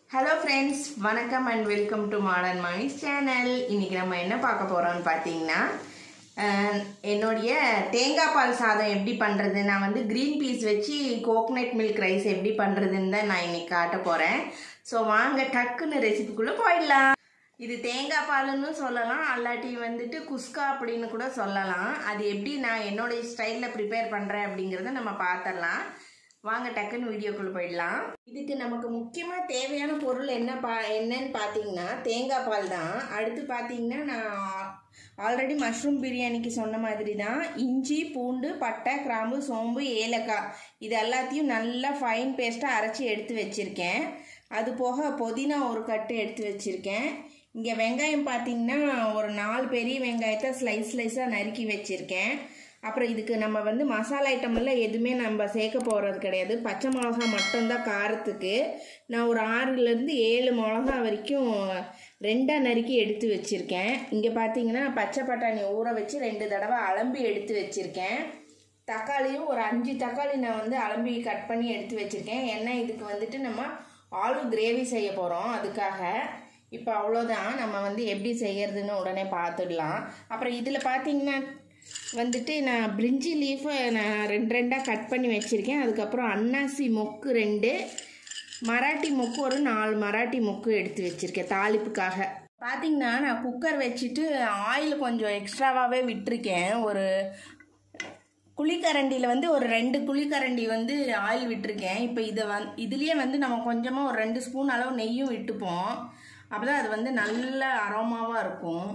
Hello friends வணக்கம் and welcome to modern Mani's channel இன்றைக்கி நம்ம என்ன பார்க்க போகிறோம்னு பார்த்தீங்கன்னா அஹ், என்னுடைய தேங்காய் பால் சாதம் எப்படி பண்ணுறது நான் வந்து க்ரீன் பீஸ் வச்சு கோகனட் மில்க் ரைஸ் எப்படி பண்ணுறதுன்னு தான் நான் இன்னைக்கு காட்ட போகிறேன் ஸோ வாங்க டக்குன்னு ரெசிபிக்குள்ளே போயிடலாம் இது தேங்காய் பாலுன்னு சொல்லலாம் அல்லாட்டி வந்துட்டு குஸ்கா அப்படின்னு கூட சொல்லலாம் அது எப்படி நான் என்னோடைய ஸ்டைலில் ப்ரிப்பேர் பண்ணுறேன் அப்படிங்கிறத நம்ம பார்த்துடலாம் வாங்க டக்குன்னு வீடியோக்குள்ளே போயிடலாம் இதுக்கு நமக்கு முக்கியமாக தேவையான பொருள் என்ன பா என்னன்னு பார்த்தீங்கன்னா தேங்காய் பால் தான் அடுத்து பார்த்தீங்கன்னா நான் ஆல்ரெடி மஷ்ரூம் பிரியாணிக்கு சொன்ன மாதிரி தான் இஞ்சி பூண்டு பட்டை கிராம்பு சோம்பு ஏலக்காய் இது எல்லாத்தையும் நல்லா ஃபைன் பேஸ்ட்டாக அரைச்சி எடுத்து வச்சுருக்கேன் அது போக புதினா ஒரு கட்டு எடுத்து வச்சுருக்கேன் இங்கே வெங்காயம் பார்த்தீங்கன்னா ஒரு நாலு பெரிய வெங்காயத்தை ஸ்லைஸ் ஸ்லைஸாக நறுக்கி வச்சுருக்கேன் அப்புறம் இதுக்கு நம்ம வந்து மசாலா ஐட்டமெல்லாம் எதுவுமே நம்ம சேர்க்க போகிறது கிடையாது பச்சை மிளகா மட்டும்தான் காரத்துக்கு நான் ஒரு ஆறுலேருந்து ஏழு மிளகா வரைக்கும் ரெண்டாக நறுக்கி எடுத்து வச்சுருக்கேன் இங்கே பார்த்தீங்கன்னா பச்சை பட்டாணி ஊற வச்சு ரெண்டு தடவை அலம்பி எடுத்து வச்சுருக்கேன் தக்காளியும் ஒரு அஞ்சு தக்காளி நான் வந்து அலம்பி கட் பண்ணி எடுத்து வச்சுருக்கேன் ஏன்னா இதுக்கு வந்துட்டு நம்ம ஆலு கிரேவி செய்ய போகிறோம் அதுக்காக இப்போ அவ்வளோதான் நம்ம வந்து எப்படி செய்யறதுன்னு உடனே பார்த்துடலாம் அப்புறம் இதில் பார்த்தீங்கன்னா வந்துட்டு நான் பிரிஞ்சி லீஃபை நான் ரெண்டு ரெண்டாக கட் பண்ணி வச்சுருக்கேன் அதுக்கப்புறம் அன்னாசி மொக்கு ரெண்டு மராட்டி மொக்கு ஒரு நாலு மராட்டி மொக்கு எடுத்து வச்சுருக்கேன் தாளிப்புக்காக பார்த்தீங்கன்னா நான் குக்கர் வச்சுட்டு ஆயில் கொஞ்சம் எக்ஸ்ட்ராவாகவே விட்டிருக்கேன் ஒரு குழிக்கரண்டியில் வந்து ஒரு ரெண்டு குழிக்கரண்டி வந்து ஆயில் விட்டிருக்கேன் இப்போ இதை வந் இதுலேயே வந்து நம்ம கொஞ்சமாக ஒரு ரெண்டு ஸ்பூன் அளவு நெய்யும் விட்டுப்போம் அப்போ தான் அது வந்து நல்ல அரோமாவாக இருக்கும்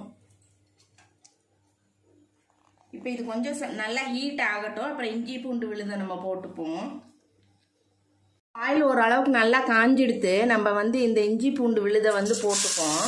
இப்போ இது கொஞ்சம் ச- நல்லா ஹீட் ஆகட்டும் அப்புறம் இஞ்சி பூண்டு விழுதை நம்ம போட்டுப்போம் ஆயில் ஓரளவுக்கு நல்லா காஞ்சிடுத்து நம்ம வந்து இந்த இஞ்சி பூண்டு விழுதை வந்து போட்டுப்போம்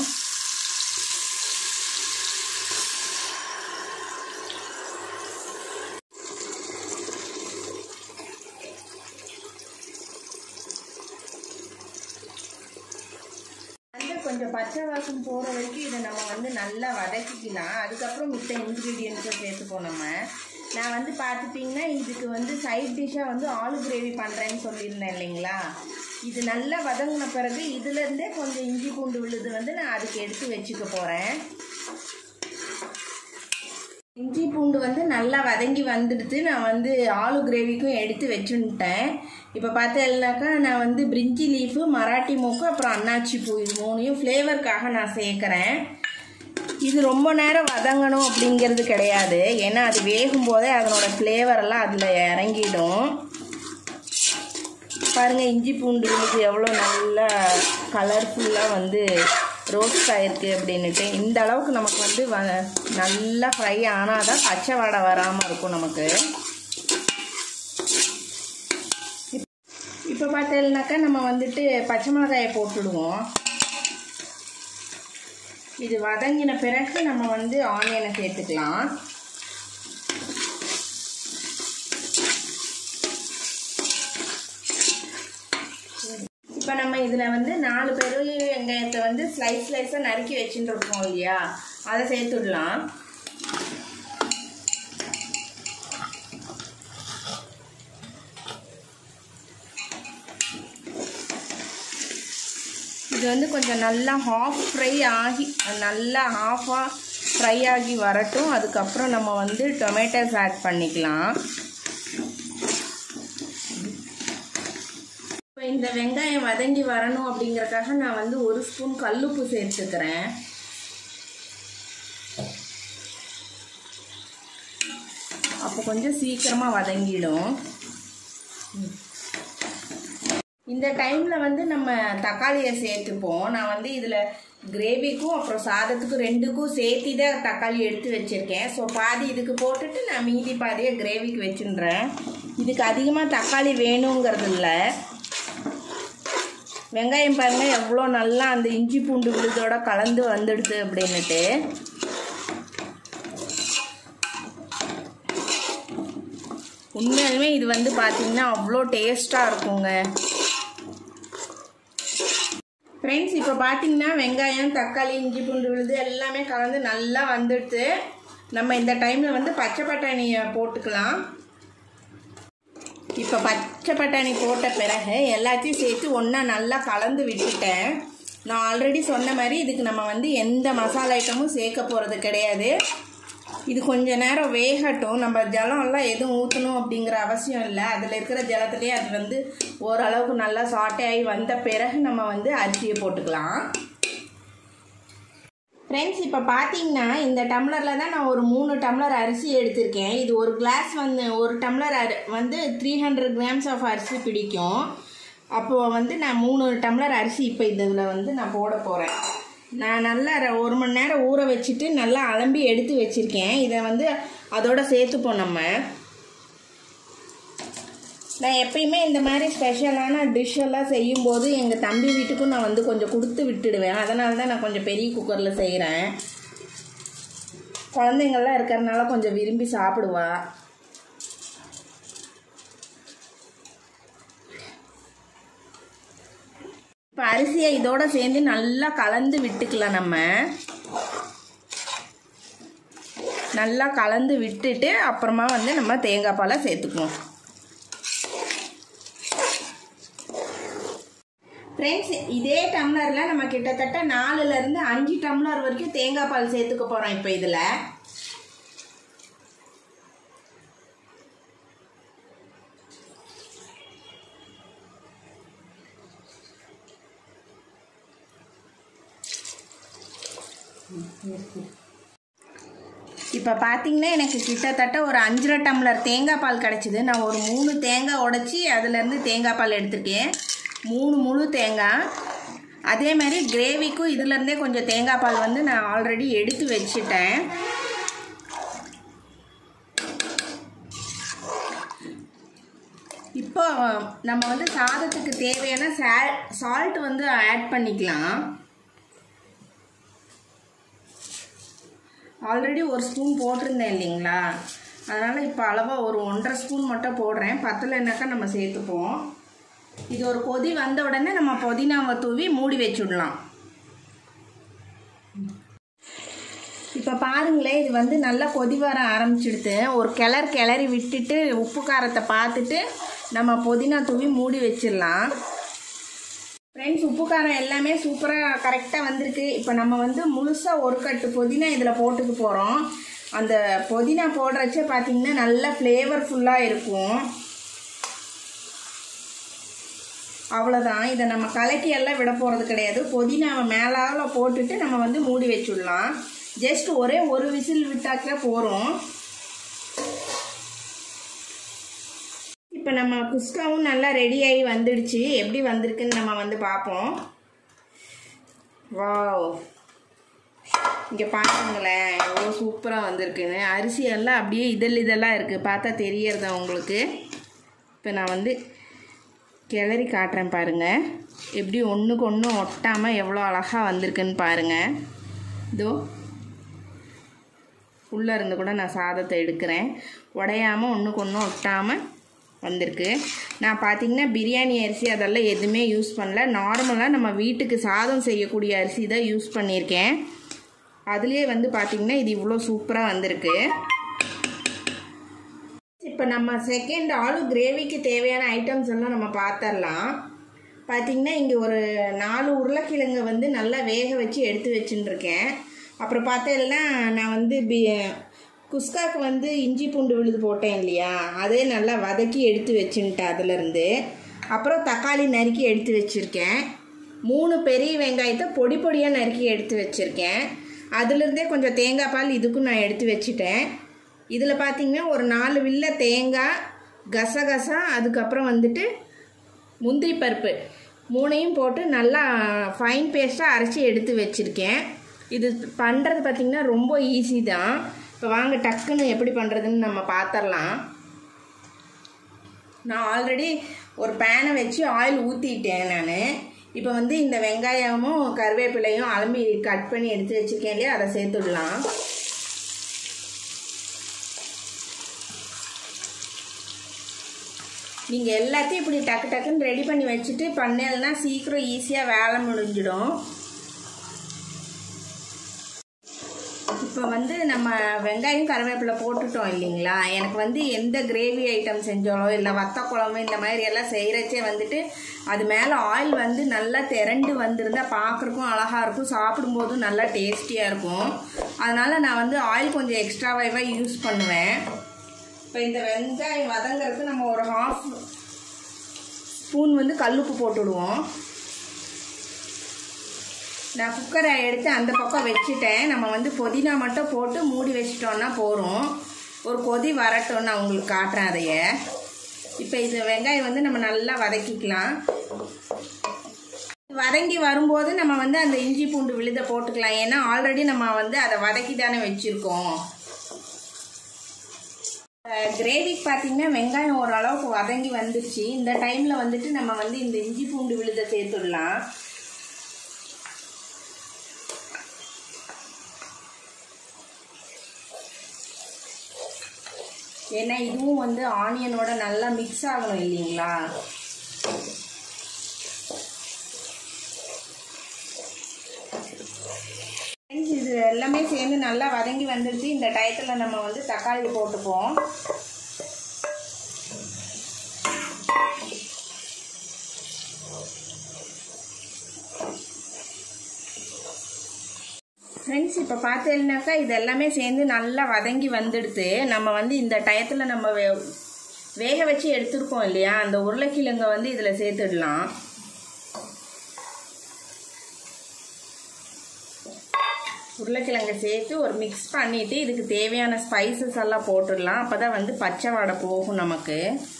வந்து கொஞ்சம் பச்சை வாசம் போகிற வரைக்கும் இதை நம்ம வந்து நல்லா வதக்கிக்கலாம் அதுக்கப்புறம் மித்த இன்க்ரீடியன்ஸை சேர்த்துப்போம் நம்ம நான் வந்து பார்த்துட்டிங்கன்னா இதுக்கு வந்து சைட் டிஷ்ஷாக வந்து ஆலு கிரேவி பண்ணுறேன்னு சொல்லியிருந்தேன் இல்லைங்களா இது நல்லா வதங்கின பிறகு இதுலேருந்தே கொஞ்சம் இஞ்சி பூண்டு விழுது வந்து நான் அதுக்கு எடுத்து வச்சுக்க போகிறேன் இஞ்சி பூண்டு வந்து நல்லா வதங்கி வந்துடுது நான் வந்து ஆலு கிரேவிக்கும் எடுத்து வச்சுன்ட்டேன் இப்போ பார்த்தேன்னாக்கா நான் வந்து பிரிஞ்சி லீஃபு மராட்டி மூக்கு அப்புறம் அன்னாச்சி பூ இது மூணையும் ஃப்ளேவருக்காக நான் சேர்க்குறேன் இது ரொம்ப நேரம் வதங்கணும் அப்படிங்கிறது கிடையாது ஏன்னா அது வேகும் போதே அதனோட ஃப்ளேவர் எல்லாம் அதில் இறங்கிடும் பாருங்கள் இஞ்சி பூண்டு விழுது எவ்வளோ நல்லா கலர்ஃபுல்லாக வந்து ரோஸ்ட் ஆயிருக்கு அப்படின்னுட்டு இந்த அளவுக்கு நமக்கு வந்து வ நல்லா ஃப்ரை ஆனால் தான் பச்சை வடை வராமல் இருக்கும் நமக்கு இப்போ பார்த்தீங்கன்னாக்கா நம்ம வந்துட்டு பச்சை மிளகாயை போட்டுடுவோம் இது வதங்கின பிறகு நம்ம வந்து ஆனியனை சேர்த்துக்கலாம் இப்போ நம்ம இதில் வந்து நாலு பெரிய வெங்காயத்தை வந்து ஸ்லைஸ் ஸ்லைஸாக நறுக்கி வச்சுட்டு இருக்கோம் இல்லையா அதை சேர்த்துடலாம் இது வந்து கொஞ்சம் நல்லா ஹாஃப் ஃப்ரை ஆகி நல்லா ஹாஃபாக ஃப்ரை ஆகி வரட்டும் அதுக்கப்புறம் நம்ம வந்து டொமேட்டோஸ் ஆட் பண்ணிக்கலாம் இப்போ இந்த வெங்காயம் வதங்கி வரணும் அப்படிங்கறதுக்காக நான் வந்து ஒரு ஸ்பூன் கல்லுப்பு சேர்த்துக்கிறேன் அப்போ கொஞ்சம் சீக்கிரமாக வதங்கிடும் இந்த டைமில் வந்து நம்ம தக்காளியை சேர்த்துப்போம் நான் வந்து இதில் கிரேவிக்கும் அப்புறம் சாதத்துக்கும் ரெண்டுக்கும் சேர்த்து தான் தக்காளி எடுத்து வச்சுருக்கேன் ஸோ பாதி இதுக்கு போட்டுட்டு நான் மீதி பாதியை கிரேவிக்கு வச்சுன்றேன் இதுக்கு அதிகமாக தக்காளி வேணுங்கிறது இல்லை வெங்காயம் பாருங்க எவ்வளோ நல்லா அந்த இஞ்சி பூண்டு விழுதோட கலந்து வந்துடுது அப்படின்னுட்டு உண்மையாலுமே இது வந்து பார்த்தீங்கன்னா அவ்வளோ டேஸ்ட்டாக இருக்குங்க ஃப்ரெண்ட்ஸ் இப்போ பார்த்தீங்கன்னா வெங்காயம் தக்காளி இஞ்சி பூண்டு விழுது எல்லாமே கலந்து நல்லா வந்துடுது நம்ம இந்த டைமில் வந்து பச்சை பட்டாணியை போட்டுக்கலாம் இப்போ பச் பச்சை பட்டாணி போட்ட பிறகு எல்லாத்தையும் சேர்த்து ஒன்றா நல்லா கலந்து விட்டுட்டேன் நான் ஆல்ரெடி சொன்ன மாதிரி இதுக்கு நம்ம வந்து எந்த மசாலா ஐட்டமும் சேர்க்க போகிறது கிடையாது இது கொஞ்ச நேரம் வேகட்டும் நம்ம ஜலம்லாம் எதுவும் ஊற்றணும் அப்படிங்கிற அவசியம் இல்லை அதில் இருக்கிற ஜலத்துலேயே அது வந்து ஓரளவுக்கு நல்லா சாட்டை ஆகி வந்த பிறகு நம்ம வந்து அரிசியை போட்டுக்கலாம் ஃப்ரெண்ட்ஸ் இப்போ பார்த்தீங்கன்னா இந்த டம்ளரில் தான் நான் ஒரு மூணு டம்ளர் அரிசி எடுத்திருக்கேன் இது ஒரு கிளாஸ் வந்து ஒரு டம்ளர் அரி வந்து த்ரீ ஹண்ட்ரட் கிராம்ஸ் ஆஃப் அரிசி பிடிக்கும் அப்போது வந்து நான் மூணு டம்ளர் அரிசி இப்போ இதில் வந்து நான் போட போகிறேன் நான் நல்லா ர- ஒரு மணி நேரம் ஊற வச்சுட்டு நல்லா அலம்பி எடுத்து வச்சுருக்கேன் இதை வந்து அதோட சேர்த்துப்போம் நம்ம நான் எப்பயுமே இந்த மாதிரி ஸ்பெஷலான டிஷ் எல்லாம் செய்யும்போது எங்கள் தம்பி வீட்டுக்கும் நான் வந்து கொஞ்சம் கொடுத்து விட்டுடுவேன் அதனால தான் நான் கொஞ்சம் பெரிய குக்கரில் செய்கிறேன் குழந்தைங்கள்லாம் இருக்கிறதுனால கொஞ்சம் விரும்பி சாப்பிடுவா இப்போ அரிசியை இதோட சேர்ந்து நல்லா கலந்து விட்டுக்கலாம் நம்ம நல்லா கலந்து விட்டுட்டு அப்புறமா வந்து நம்ம தேங்காய் பாலை சேர்த்துக்குவோம் ஃப்ரெண்ட்ஸ் இதே டம்ளரில் நம்ம கிட்டத்தட்ட நாலுலேருந்து அஞ்சு டம்ளர் வரைக்கும் தேங்காய் பால் சேர்த்துக்க போகிறோம் இப்போ இதில் இப்போ பார்த்தீங்கன்னா எனக்கு கிட்டத்தட்ட ஒரு அஞ்சரை டம்ளர் தேங்காய் பால் கிடச்சிது நான் ஒரு மூணு தேங்காய் உடச்சி அதுலேருந்து தேங்காய் பால் எடுத்துருக்கேன் மூணு முழு தேங்காய் அதே மாதிரி கிரேவிக்கும் இதுலேருந்தே கொஞ்சம் தேங்காய் பால் வந்து நான் ஆல்ரெடி எடுத்து வச்சுட்டேன் இப்போ நம்ம வந்து சாதத்துக்கு தேவையான சால் சால்ட் வந்து ஆட் பண்ணிக்கலாம் ஆல்ரெடி ஒரு ஸ்பூன் போட்டிருந்தேன் இல்லைங்களா அதனால் இப்போ அளவாக ஒரு ஒன்றரை ஸ்பூன் மட்டும் போடுறேன் பத்தலைனாக்கா நம்ம சேர்த்துப்போம் இது ஒரு கொதி வந்த உடனே நம்ம புதினாவை தூவி மூடி வச்சுடலாம் இப்போ பாருங்களேன் இது வந்து நல்லா கொதி வர ஆரம்பிச்சிடுது ஒரு கிளர் கிளறி விட்டுட்டு உப்பு காரத்தை பார்த்துட்டு நம்ம புதினா தூவி மூடி வச்சிடலாம் ஃப்ரெண்ட்ஸ் உப்பு காரம் எல்லாமே சூப்பராக கரெக்டாக வந்திருக்கு இப்போ நம்ம வந்து முழுசாக ஒரு கட்டு புதினா இதில் போட்டுக்க போகிறோம் அந்த புதினா போடுறச்சே பார்த்தீங்கன்னா நல்லா ஃப்ளேவர்ஃபுல்லாக இருக்கும் அவ்வளோதான் இதை நம்ம கலக்கி எல்லாம் விட போகிறது கிடையாது புதினாவை மேலால் போட்டுட்டு நம்ம வந்து மூடி வச்சுடலாம் ஜஸ்ட் ஒரே ஒரு விசில் விட்டாக்கே போகிறோம் இப்போ நம்ம குஸ்காவும் நல்லா ரெடி ஆகி வந்துடுச்சு எப்படி வந்திருக்குன்னு நம்ம வந்து பார்ப்போம் வாவ் இங்கே பாருங்களேன் எவ்வளோ சூப்பராக வந்திருக்குன்னு அரிசி எல்லாம் அப்படியே இதழ் இதெல்லாம் இருக்குது பார்த்தா தெரியறதா உங்களுக்கு இப்போ நான் வந்து கிளறி காட்டுறேன் பாருங்கள் எப்படி ஒன்றுக்கு ஒன்று ஒட்டாமல் எவ்வளோ அழகாக வந்திருக்குன்னு பாருங்கள் இதோ உள்ளே இருந்து கூட நான் சாதத்தை எடுக்கிறேன் உடையாமல் ஒன்றுக்கு ஒன்று ஒட்டாமல் வந்திருக்கு நான் பார்த்தீங்கன்னா பிரியாணி அரிசி அதெல்லாம் எதுவுமே யூஸ் பண்ணல நார்மலாக நம்ம வீட்டுக்கு சாதம் செய்யக்கூடிய அரிசி தான் யூஸ் பண்ணியிருக்கேன் அதுலேயே வந்து பார்த்திங்கன்னா இது இவ்வளோ சூப்பராக வந்திருக்கு இப்போ நம்ம செகண்ட் ஆலு கிரேவிக்கு தேவையான ஐட்டம்ஸ் எல்லாம் நம்ம பார்த்துடலாம் பார்த்தீங்கன்னா இங்கே ஒரு நாலு உருளைக்கிழங்கு வந்து நல்லா வேக வச்சு எடுத்து வச்சுட்டுருக்கேன் அப்புறம் பார்த்தேன்னா நான் வந்து பி குஸ்காக்கு வந்து இஞ்சி பூண்டு விழுது போட்டேன் இல்லையா அதே நல்லா வதக்கி எடுத்து வச்சுன்ட்டேன் அதுலேருந்து அப்புறம் தக்காளி நறுக்கி எடுத்து வச்சுருக்கேன் மூணு பெரிய வெங்காயத்தை பொடி பொடியாக நறுக்கி எடுத்து வச்சுருக்கேன் அதுலேருந்தே கொஞ்சம் தேங்காய் பால் இதுக்கும் நான் எடுத்து வச்சுட்டேன் இதில் பார்த்தீங்கன்னா ஒரு நாலு வில்ல தேங்காய் கசகசா அதுக்கப்புறம் வந்துட்டு முந்திரி பருப்பு மூணையும் போட்டு நல்லா ஃபைன் பேஸ்ட்டாக அரைச்சி எடுத்து வச்சுருக்கேன் இது பண்ணுறது பார்த்திங்கன்னா ரொம்ப ஈஸி தான் இப்போ வாங்க டக்குன்னு எப்படி பண்ணுறதுன்னு நம்ம பார்த்துடலாம் நான் ஆல்ரெடி ஒரு பேனை வச்சு ஆயில் ஊற்றிட்டேன் நான் இப்போ வந்து இந்த வெங்காயமும் கருவேப்பிலையும் அலம்பி கட் பண்ணி எடுத்து வச்சுருக்கேன் இல்லையா அதை சேர்த்துடலாம் நீங்கள் எல்லாத்தையும் இப்படி டக்கு டக்குன்னு ரெடி பண்ணி வச்சுட்டு பண்ணலன்னா சீக்கிரம் ஈஸியாக வேலை முடிஞ்சிடும் இப்போ வந்து நம்ம வெங்காயம் கருவேப்பிலை போட்டுட்டோம் இல்லைங்களா எனக்கு வந்து எந்த கிரேவி ஐட்டம் செஞ்சாலோ இல்லை வத்த குழம்பு இந்த மாதிரி எல்லாம் செய்கிறச்சே வந்துட்டு அது மேலே ஆயில் வந்து நல்லா திரண்டு வந்திருந்தா பார்க்குறக்கும் அழகாக இருக்கும் சாப்பிடும்போதும் நல்லா டேஸ்டியாக இருக்கும் அதனால் நான் வந்து ஆயில் கொஞ்சம் எக்ஸ்ட்ராவாக யூஸ் பண்ணுவேன் இப்போ இந்த வெங்காயம் வதங்கிறதுக்கு நம்ம ஒரு ஹாஃப் ஸ்பூன் வந்து கல்லுப்பு போட்டுடுவோம் நான் குக்கரை எடுத்து அந்த பக்கம் வச்சுட்டேன் நம்ம வந்து புதினா மட்டும் போட்டு மூடி வச்சிட்டோன்னா போகிறோம் ஒரு கொதி வரட்டும் நான் உங்களுக்கு காட்டுறேன் அதைய இப்போ இது வெங்காயம் வந்து நம்ம நல்லா வதக்கிக்கலாம் வதங்கி வரும்போது நம்ம வந்து அந்த இஞ்சி பூண்டு விழுத போட்டுக்கலாம் ஏன்னா ஆல்ரெடி நம்ம வந்து அதை வதக்கி தானே வச்சுருக்கோம் கிரேவிக்கு பார்த்தீங்கன்னா வெங்காயம் ஓரளவுக்கு வதங்கி வந்துருச்சு இந்த டைமில் வந்துட்டு நம்ம வந்து இந்த இஞ்சி பூண்டு விழுத சேர்த்துடலாம் ஏன்னா இதுவும் வந்து ஆனியனோட நல்லா மிக்ஸ் ஆகணும் இல்லைங்களா இது எல்லாமே சேர்ந்து நல்லா வதங்கி வந்துடுச்சு இந்த டயத்தில் நம்ம வந்து தக்காளி போட்டுப்போம் ஃப்ரெண்ட்ஸ் இப்போ பார்த்தீங்கன்னாக்கா இது எல்லாமே சேர்ந்து நல்லா வதங்கி வந்துடுது நம்ம வந்து இந்த டயத்தில் நம்ம வே வேக வச்சு எடுத்துருக்கோம் இல்லையா அந்த உருளைக்கிழங்கை வந்து இதில் சேர்த்துடலாம் உருளைக்கிழங்கை சேர்த்து ஒரு மிக்ஸ் பண்ணிவிட்டு இதுக்கு தேவையான ஸ்பைசஸ் எல்லாம் போட்டுடலாம் அப்போ தான் வந்து பச்சை வடை போகும் நமக்கு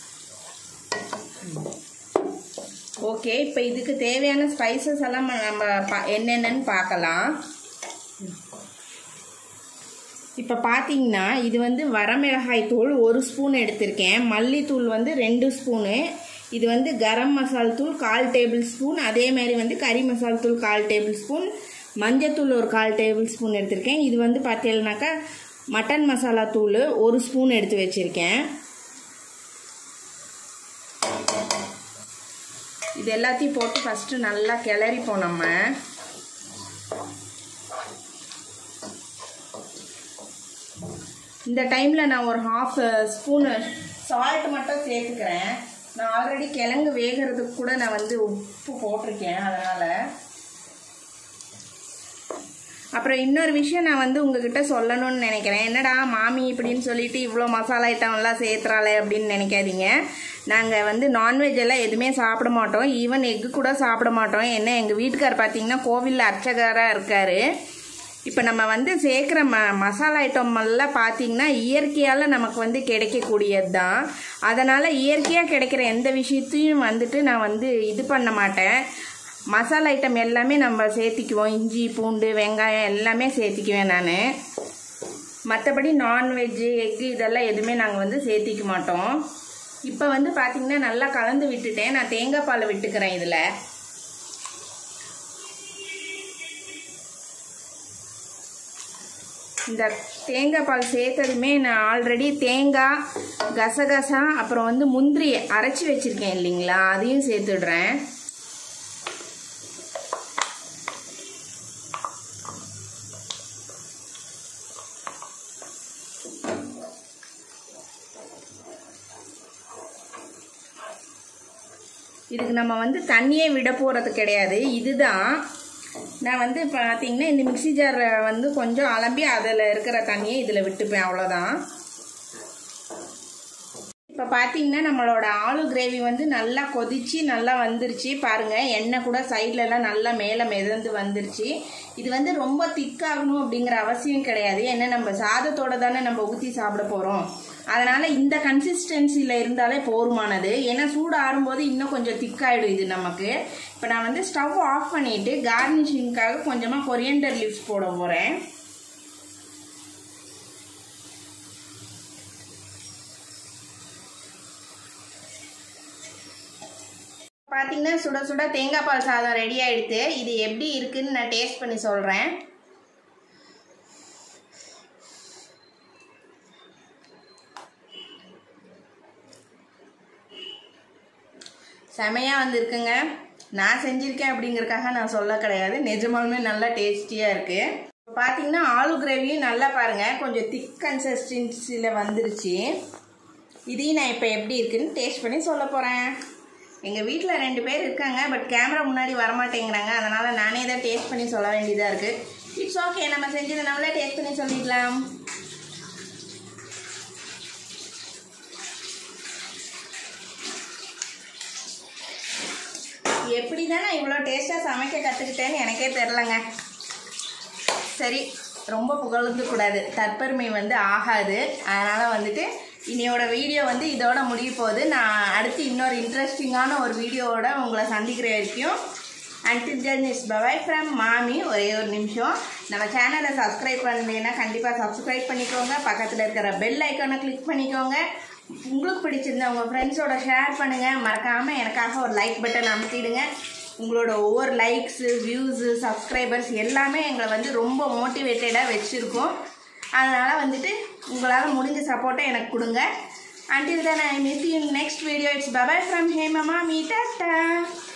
ஓகே இப்போ இதுக்கு தேவையான ஸ்பைசஸ் எல்லாம் நம்ம பா என்னென்னு பார்க்கலாம் இப்போ பார்த்தீங்கன்னா இது வந்து வரமிளகாய் தூள் ஒரு ஸ்பூன் எடுத்திருக்கேன் மல்லித்தூள் வந்து ரெண்டு ஸ்பூனு இது வந்து கரம் மசால் தூள் கால் டேபிள் ஸ்பூன் அதே மாதிரி வந்து கறி மசால் தூள் கால் டேபிள் ஸ்பூன் மஞ்சத்தூள் ஒரு கால் டேபிள் ஸ்பூன் எடுத்திருக்கேன் இது வந்து பார்த்தீங்கன்னாக்கா மட்டன் மசாலா தூள் ஒரு ஸ்பூன் எடுத்து வச்சுருக்கேன் இது எல்லாத்தையும் போட்டு ஃபஸ்ட்டு நல்லா கிளறிப்போம் நம்ம இந்த டைமில் நான் ஒரு ஹாஃப் ஸ்பூனு சால்ட் மட்டும் சேர்த்துக்கிறேன் நான் ஆல்ரெடி கிழங்கு வேகிறதுக்கு கூட நான் வந்து உப்பு போட்டிருக்கேன் அதனால் அப்புறம் இன்னொரு விஷயம் நான் வந்து உங்ககிட்ட சொல்லணும்னு நினைக்கிறேன் என்னடா மாமி இப்படின்னு சொல்லிட்டு இவ்வளோ மசாலா ஐட்டம்லாம் சேர்த்துறாளே அப்படின்னு நினைக்காதீங்க நாங்கள் வந்து நான்வெஜ் எல்லாம் எதுவுமே சாப்பிட மாட்டோம் ஈவன் எக்கு கூட சாப்பிட மாட்டோம் என்ன எங்கள் வீட்டுக்கார் பார்த்தீங்கன்னா கோவிலில் அர்ச்சகராக இருக்கார் இப்போ நம்ம வந்து சேர்க்குற ம மசாலா ஐட்டம் எல்லாம் பார்த்தீங்கன்னா இயற்கையால் நமக்கு வந்து கிடைக்கக்கூடியது தான் அதனால் இயற்கையாக கிடைக்கிற எந்த விஷயத்தையும் வந்துட்டு நான் வந்து இது பண்ண மாட்டேன் மசாலா ஐட்டம் எல்லாமே நம்ம சேர்த்திக்குவோம் இஞ்சி பூண்டு வெங்காயம் எல்லாமே சேர்த்திக்குவேன் நான் மற்றபடி நான்வெஜ்ஜு எக்கு இதெல்லாம் எதுவுமே நாங்கள் வந்து சேர்த்திக்க மாட்டோம் இப்போ வந்து பார்த்திங்கன்னா நல்லா கலந்து விட்டுட்டேன் நான் தேங்காய் பால் விட்டுக்கிறேன் இதில் இந்த தேங்காய் பால் சேர்த்ததுமே நான் ஆல்ரெடி தேங்காய் கசகசா அப்புறம் வந்து முந்திரி அரைச்சி வச்சுருக்கேன் இல்லைங்களா அதையும் சேர்த்துடுறேன் இதுக்கு நம்ம வந்து தண்ணியே விட போகிறது கிடையாது இதுதான் நான் வந்து பார்த்தீங்கன்னா இந்த மிக்சி ஜாரை வந்து கொஞ்சம் அலம்பி அதில் இருக்கிற தண்ணியை இதில் விட்டுப்பேன் அவ்வளோதான் இப்போ பார்த்தீங்கன்னா நம்மளோட ஆலு கிரேவி வந்து நல்லா கொதிச்சு நல்லா வந்துருச்சு பாருங்கள் எண்ணெய் கூட சைட்லலாம் நல்லா மேலே மிதந்து வந்துருச்சு இது வந்து ரொம்ப திக்காகணும் அப்படிங்கிற அவசியம் கிடையாது ஏன்னா நம்ம சாதத்தோட தானே நம்ம ஊற்றி சாப்பிட போகிறோம் அதனால் இந்த கன்சிஸ்டன்சியில் இருந்தாலே போருமானது ஏன்னா சூடு ஆறும்போது இன்னும் கொஞ்சம் திக்காயிடும் இது நமக்கு இப்போ நான் வந்து ஸ்டவ் ஆஃப் பண்ணிவிட்டு கார்னிஷிங்காக கொஞ்சமாக கொரியண்டர் லீவ்ஸ் போட போகிறேன் பார்த்தீங்கன்னா சுட சுட தேங்காய் பால் சாதம் ரெடி ஆயிடுத்து இது எப்படி இருக்குன்னு நான் டேஸ்ட் பண்ணி சொல்கிறேன் செமையாக வந்திருக்குங்க நான் செஞ்சுருக்கேன் அப்படிங்கிறக்காக நான் சொல்ல கிடையாது நிஜமாலுமே நல்லா டேஸ்டியாக இருக்குது இப்போ பார்த்தீங்கன்னா ஆலு கிரேவியும் நல்லா பாருங்கள் கொஞ்சம் திக் கன்சிஸ்டன்சியில் வந்துருச்சு இதையும் நான் இப்போ எப்படி இருக்குன்னு டேஸ்ட் பண்ணி சொல்ல போகிறேன் எங்கள் வீட்டில் ரெண்டு பேர் இருக்காங்க பட் கேமரா முன்னாடி வரமாட்டேங்கிறாங்க அதனால் நானே தான் டேஸ்ட் பண்ணி சொல்ல வேண்டியதாக இருக்குது இட்ஸ் ஓகே நம்ம செஞ்சதை நம்மளே டேஸ்ட் பண்ணி சொல்லிக்கலாம் எப்படி தான் நான் இவ்வளோ டேஸ்ட்டாக சமைக்க கற்றுக்கிட்டேன்னு எனக்கே தெரிலங்க சரி ரொம்ப புகழ்ந்து கூடாது தற்பெருமை வந்து ஆகாது அதனால் வந்துட்டு இன்னையோட வீடியோ வந்து இதோட முடிய போகுது நான் அடுத்து இன்னொரு இன்ட்ரெஸ்டிங்கான ஒரு வீடியோவோட உங்களை சந்திக்கிற வரைக்கும் until then is bye bye from மாமி ஒரே ஒரு நிமிஷம் நம்ம சேனலை சப்ஸ்கிரைப் பண்ணலைன்னா கண்டிப்பாக சப்ஸ்கிரைப் பண்ணிக்கோங்க பக்கத்தில் இருக்கிற பெல் ஐக்கானை கிளிக் பண்ணிக்கோங்க உங்களுக்கு பிடிச்சிருந்தா உங்கள் ஃப்ரெண்ட்ஸோட ஷேர் பண்ணுங்கள் மறக்காமல் எனக்காக ஒரு லைக் பட்டன் அமுத்திடுங்க உங்களோட ஒவ்வொரு லைக்ஸு வியூஸு சப்ஸ்கிரைபர்ஸ் எல்லாமே எங்களை வந்து ரொம்ப மோட்டிவேட்டடாக வச்சுருக்கோம் அதனால் வந்துட்டு உங்களால் முடிஞ்ச சப்போர்ட்டை எனக்கு கொடுங்க until then I meet you in next video. It's bye bye from Hema Mami. Tata.